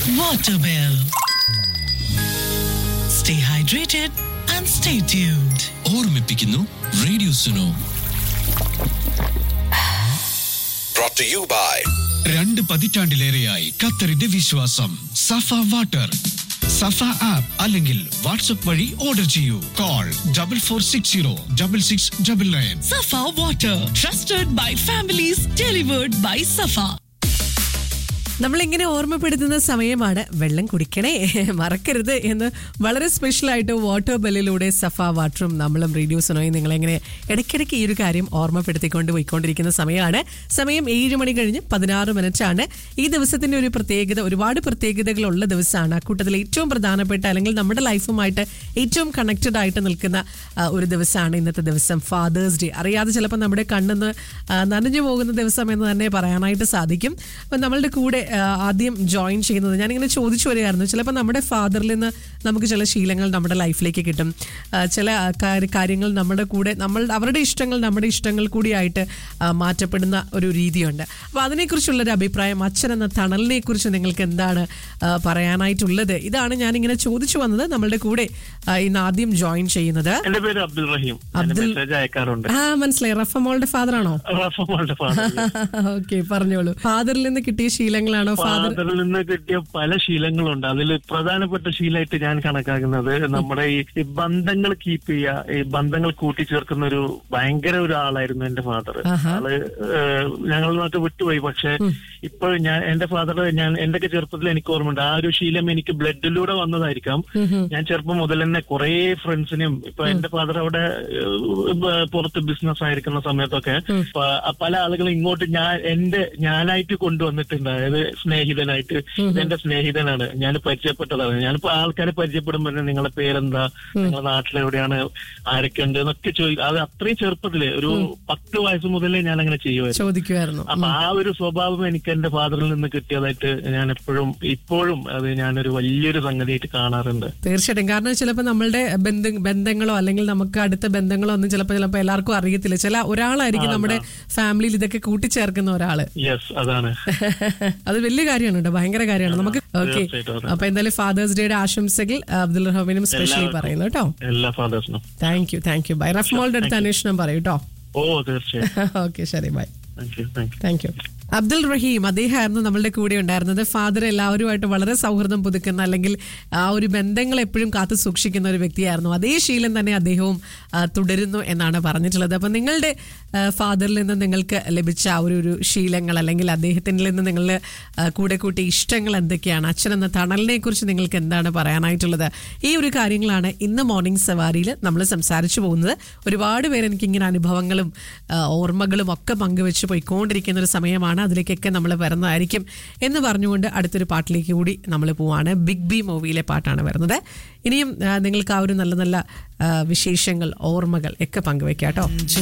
water bill. Stay hydrated and stay tuned. ഓർമ്മിപ്പിക്കുന്നു radio Suno brought to you by രണ്ട് പതിറ്റാണ്ടിലേറെയായി ഖത്തറിന്റെ വിശ്വാസം സഫ വാട്ടർ സഫ ആപ്പ് അല്ലെങ്കിൽ വാട്സ്ആപ്പ് വഴി ഓർഡർ ചെയ്യൂ call double four six zero double six double nine Safa water, trusted by families, delivered by Safa. നമ്മളിങ്ങനെ ഓർമ്മപ്പെടുത്തുന്ന സമയമാണ് വെള്ളം കുടിക്കണേ മറക്കരുത് എന്ന് വളരെ സ്പെഷ്യലായിട്ട് വാട്ടർ ബെല്ലിലൂടെ സഫ വാട്ടറും നമ്മളും റേഡിയോ സുനോയും നിങ്ങളെങ്ങനെ ഇടയ്ക്കിടയ്ക്ക് ഈ ഒരു കാര്യം ഓർമ്മപ്പെടുത്തിക്കൊണ്ട് പോയിക്കൊണ്ടിരിക്കുന്ന സമയമാണ് സമയം ഏഴ് മണി കഴിഞ്ഞ് പതിനാറ് മിനിറ്റ് ആണ് ഈ ദിവസത്തിന്റെ ഒരു പ്രത്യേകത ഒരുപാട് പ്രത്യേകതകളുള്ള ദിവസമാണ് അക്കൂട്ടത്തിൽ ഏറ്റവും പ്രധാനപ്പെട്ട അല്ലെങ്കിൽ നമ്മുടെ ലൈഫുമായിട്ട് ഏറ്റവും കണക്റ്റഡ് ആയിട്ട് നിൽക്കുന്ന ആ, ഒരു ദിവസമാണ് ഇന്നത്തെ ദിവസം ഫാദേഴ്സ് ഡേ അറിയാതെ ചിലപ്പോൾ നമ്മുടെ കണ്ണെന്ന് ആ, നനഞ്ഞു പോകുന്ന ദിവസം എന്ന് തന്നെ പറയാനായിട്ട് സാധിക്കും അപ്പം നമ്മളുടെ കൂടെ ആ, ആദ്യം ജോയിൻ ചെയ്യുന്നത് ഞാനിങ്ങനെ ചോദിച്ചു വരികയായിരുന്നു ചിലപ്പോൾ നമ്മുടെ ഫാദറിൽ നിന്ന് നമുക്ക് ചില ശീലങ്ങൾ നമ്മുടെ ലൈഫിലേക്ക് കിട്ടും ആ, ചില കാര്യ- കാര്യങ്ങൾ നമ്മുടെ കൂടെ നമ്മൾ അവരുടെ ഇഷ്ടങ്ങൾ നമ്മുടെ ഇഷ്ടങ്ങൾ കൂടിയായിട്ട് ആ, മാറ്റപ്പെടുന്ന ഒരു രീതിയുണ്ട് അപ്പോൾ അതിനെക്കുറിച്ചുള്ള ഒരു അഭിപ്രായം അച്ഛൻ എന്ന തണലിനെ കുറിച്ച് നിങ്ങൾക്ക് എന്താണ് ആ, പറയാനായിട്ടുള്ളത് ഇതാണ് ഞാനിങ്ങനെ ചോദിച്ചു വന്നത് നമ്മളുടെ കൂടെ ആ, ഇന്ന് ആദ്യം ജോയിൻ ചെയ്യുന്നത് എന്റെ പേര് അബ്ദുൾ റഹീം ഞാൻ അബ്ദുൾ- മെസ്സേജ് അയക്കാറുണ്ട് ആ മനസ്സിലായി റഫമോളുടെ ഫാദർ ആണോ റഫമോളുടെ ഫാദർ ഓക്കെ പറഞ്ഞോളൂ ഫാദറിൽ നിന്ന് കിട്ടിയ ശീലങ്ങളാണോ ഫാദർ ഫാദറിൽ നിന്ന് കിട്ടിയ പല ശീലങ്ങളുണ്ട് അതിൽ പ്രധാനപ്പെട്ട ശീലമായിട്ട് ഞാൻ കണക്കാക്കുന്നത് നമ്മുടെ ഈ ഈ ബന്ധങ്ങൾ കീപ്പ് ചെയ്യുക ഈ ബന്ധങ്ങൾ കൂട്ടിച്ചേർക്കുന്ന ഒരു ഭയങ്കര ഒരു ആളായിരുന്നു എന്റെ ഫാദർ ആഹാ. ആള് ഏഹ്, ഞങ്ങൾ നാട്ട് വിട്ടുപോയി പക്ഷെ ഇപ്പോൾ ഞാൻ എന്റെ ഫാദർ ഞാൻ എന്റെയൊക്കെ ചെറുപ്പത്തിൽ എനിക്ക് ഓർമ്മയുണ്ട് ആ ഒരു ശീലം എനിക്ക് ബ്ലഡിലൂടെ വന്നതായിരിക്കാം ഞാൻ ചെറുപ്പം മുതൽ തന്നെ കുറെ ഫ്രണ്ട്സിനും ഇപ്പൊ എന്റെ ഫാദർ അവിടെ ഏഹ്, ബ- പുറത്ത് ബിസിനസ് ആയിരിക്കുന്ന സമയത്തൊക്കെ പ- പല ആളുകളും ഇങ്ങോട്ട് ഞാൻ എന്റെ ഞാനായിട്ട് കൊണ്ടുവന്നിട്ടുണ്ട് അതായത് സ്നേഹിതനായിട്ട് ഇതെന്റെ സ്നേഹിതനാണ് ഞാൻ പരിചയപ്പെട്ടതാണ് ഞാനിപ്പോ ആൾക്കാരെ പരിചയപ്പെടുമ്പോ തന്നെ നിങ്ങളെ പേരെന്താ നിങ്ങളെ നാട്ടിലെവിടെയാണ് ആരൊക്കെ ഉണ്ട് എന്നൊക്കെ ചോദിക്കും അത് അത്രയും ചെറുപ്പത്തില് ഒരു പത്ത് വയസ്സ് മുതലേ ഞാൻ അങ്ങനെ ചെയ്യുമായിരുന്നു ചോദിക്കുമായിരുന്നു അപ്പൊ ആ ഒരു സ്വഭാവം എനിക്ക് എന്റെ ഫാദറിൽ നിന്ന് കിട്ടിയതായിട്ട് ഞാൻ എപ്പോഴും ഇപ്പോഴും അത് ഞാനൊരു വലിയൊരു സംഗതിയായിട്ട് കാണാറുണ്ട് തീർച്ചയായിട്ടും കാരണം ചിലപ്പോൾ നമ്മളുടെ ബന്ധ ബന്ധങ്ങളോ അല്ലെങ്കിൽ നമുക്ക് അടുത്ത ബന്ധങ്ങളോ ഒന്നും ചിലപ്പോൾ ചിലപ്പോൾ എല്ലാവർക്കും അറിയത്തില്ല ചില ഒരാളായിരിക്കും നമ്മുടെ ഫാമിലിയിൽ ഇതൊക്കെ കൂട്ടിച്ചേർക്കുന്ന ഒരാള് യെസ് അതാണ് അത് വലിയ കാര്യമാണ് കേട്ടോ ഭയങ്കര കാര്യമാണ് നമുക്ക് ഓക്കെ തീർച്ചയായിട്ടും അതെ. അപ്പൊ എന്തായാലും ഫാദേഴ്സ് ഡേയുടെ ആശംസകൾ അബ്ദുൽ റഹ്മാനും സ്പെഷ്യലി എല്ലാവർക്കും. പറയുന്നു കേട്ടോ എല്ലാ ഫാദേഴ്സിനും thank you thank you bye റഫ്മോളുടെ അടുത്ത് അന്വേഷണം പറയൂ കേട്ടോ ഓ തീർച്ചയായും ഓക്കെ ശരി bye thank you thank you thank you Abdul Rahim അദ്ദേഹമായിരുന്നു നമ്മളുടെ കൂടെ ഉണ്ടായിരുന്നത് ഫാദർ എല്ലാവരുമായിട്ട് വളരെ സൗഹൃദം പുതുക്കുന്ന അല്ലെങ്കിൽ ആ ഒരു ബന്ധങ്ങൾ എപ്പോഴും കാത്തു സൂക്ഷിക്കുന്ന ഒരു വ്യക്തിയായിരുന്നു അതേ ശീലം തന്നെ അദ്ദേഹവും ആ, തുടരുന്നു എന്നാണ് പറഞ്ഞിട്ടുള്ളത് അപ്പം നിങ്ങളുടെ ഫാദറിൽ നിന്ന് നിങ്ങൾക്ക് ലഭിച്ച ആ ഒരു ഒരു ശീലങ്ങൾ അല്ലെങ്കിൽ അദ്ദേഹത്തിൽ നിന്ന് നിങ്ങൾ കൂടെ കൂട്ടിയ ഇഷ്ടങ്ങൾ എന്തൊക്കെയാണ് അച്ഛൻ എന്ന തണലിനെ കുറിച്ച് നിങ്ങൾക്ക് എന്താണ് പറയാനായിട്ടുള്ളത് ഈ ഒരു കാര്യങ്ങളാണ് ഇന്ന് മോർണിംഗ് സവാരിയിൽ നമ്മൾ സംസാരിച്ചു പോകുന്നത് ഒരുപാട് പേര് എനിക്കിങ്ങനെ അനുഭവങ്ങളും ആ, ഓർമ്മകളും ഒക്കെ പങ്കുവെച്ച് പോയിക്കൊണ്ടിരിക്കുന്ന ഒരു സമയമാണ് അതിലേക്കൊക്കെ നമ്മൾ വരുന്നതായിരിക്കും എന്ന് പറഞ്ഞുകൊണ്ട് അടുത്തൊരു പാട്ടിലേക്ക് കൂടി നമ്മൾ പോവാണ് ബിഗ് ബി മൂവിയിലെ പാട്ടാണ് വരുന്നത് ഇനിയും ആ, നിങ്ങൾക്ക് ആ ഒരു നല്ല നല്ല ആ, വിശേഷങ്ങൾ ഓർമ്മകൾ ഒക്കെ പങ്കുവെക്കാം കേട്ടോ